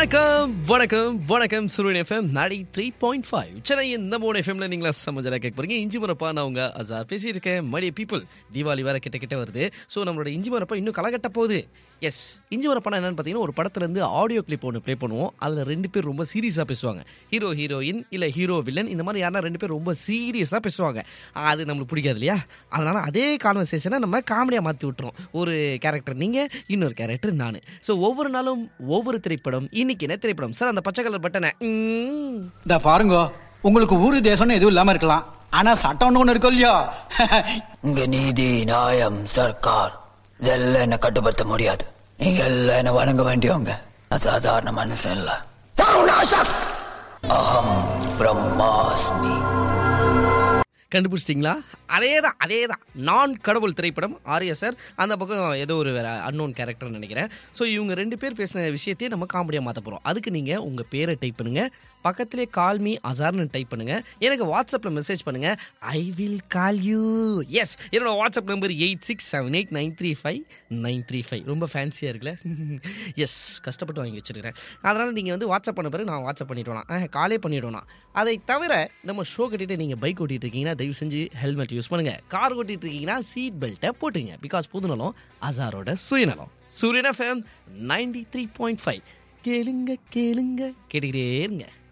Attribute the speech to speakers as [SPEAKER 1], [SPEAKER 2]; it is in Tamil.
[SPEAKER 1] வணக்கம் வணக்கம் வணக்கம் சுருன் எஃப்எம் நாடி த்ரீ பாயிண்ட் ஃபைவ் சென்னை இந்த மூணு எஃப்எம்ல நீங்களா சமஜலா கேட்க போறீங்க இஞ்சி மரப்பா நான் உங்க அசா பேசியிருக்கேன் மடிய பீப்புள் தீபாவளி வேற கிட்ட கிட்ட வருது ஸோ நம்மளோட இஞ்சி மரப்பா இன்னும் கலகட்ட போகுது எஸ் இஞ்சி மரப்பானா என்னன்னு பார்த்தீங்கன்னா ஒரு படத்துல இருந்து ஆடியோ கிளிப் ஒன்று ப்ளே பண்ணுவோம் அதில் ரெண்டு பேர் ரொம்ப சீரியஸாக பேசுவாங்க ஹீரோ ஹீரோயின் இல்லை ஹீரோ வில்லன் இந்த மாதிரி யாரா ரெண்டு பேர் ரொம்ப சீரியஸாக பேசுவாங்க அது நம்மளுக்கு பிடிக்காது இல்லையா அதனால அதே கான்வர்சேஷனை நம்ம காமெடியாக மாற்றி விட்டுறோம் ஒரு கேரக்டர் நீங்கள் இன்னொரு கேரக்டர் நான் ஸோ ஒவ்வொரு நாளும் ஒவ்வொரு திரைப்படம் இன்னைக்கு என்ன திரைப்படம் சார் அந்த பச்சை கலர் பட்டனை ம்,
[SPEAKER 2] இந்த பாருங்க உங்களுக்கு ஊரு தேசம்னு எதுவும் இல்லாம இருக்கலாம் ஆனா சட்டம்னு ஒண்ணு இருக்கும் இல்லையா
[SPEAKER 3] இங்க நீதி நியாயம் சர்க்கார் இதெல்லாம் என்ன கட்டுப்படுத்த முடியாது நீங்க எல்லாம் என்ன வணங்க வேண்டியவங்க நான் சாதாரண மனுஷன் இல்ல அகம் பிரம்மாஸ்மி
[SPEAKER 1] கண்டுபிடிச்சிட்டிங்களா அதே தான் அதே தான் நான் கடவுள் திரைப்படம் ஆர்யா சார் அந்த பக்கம் ஏதோ ஒரு வேற அன்னோன் கேரக்டர்னு நினைக்கிறேன் ஸோ இவங்க ரெண்டு பேர் பேசின விஷயத்தையே நம்ம காமெடியாக மாற்ற போகிறோம் அதுக்கு நீங்கள் உங்கள் பேரை டைப் பண்ணுங்கள் பக்கத்திலே கால் மீ அசார்னு டைப் பண்ணுங்கள் எனக்கு வாட்ஸ்அப்பில் மெசேஜ் பண்ணுங்கள் I will call you yes என்னோட WhatsApp number eight six seven eight nine three five nine three five ரொம்ப ஃபேன்சியாக இருக்குல்ல எஸ் கஷ்டப்பட்டு வாங்கி வச்சிருக்கிறேன் அதனால் நீங்கள் வந்து வாட்ஸ்அப் பண்ண பிறகு நான் வாட்ஸ்அப் பண்ணிவிடலாம் காலே பண்ணிவிடலாம் அதை தவிர நம்ம ஷோ கட்டிட்டு நீங்கள் பைக் ஓட்டிட்டு இருக்கீங்கன்னா தயவு செஞ்சு ஹெல்மெட் யூஸ் பண்ணுங்கள் கார் ஓட்டிட்டு இருக்கீங்கன்னா சீட் பெல்ட்டை போட்டுங்க பிகாஸ் புதுநலம் அசாரோட சுயநலம் Suryan FM ninety three point five கேளுங்க கேளுங்க கேட்டுக்கிட்டே இருங்க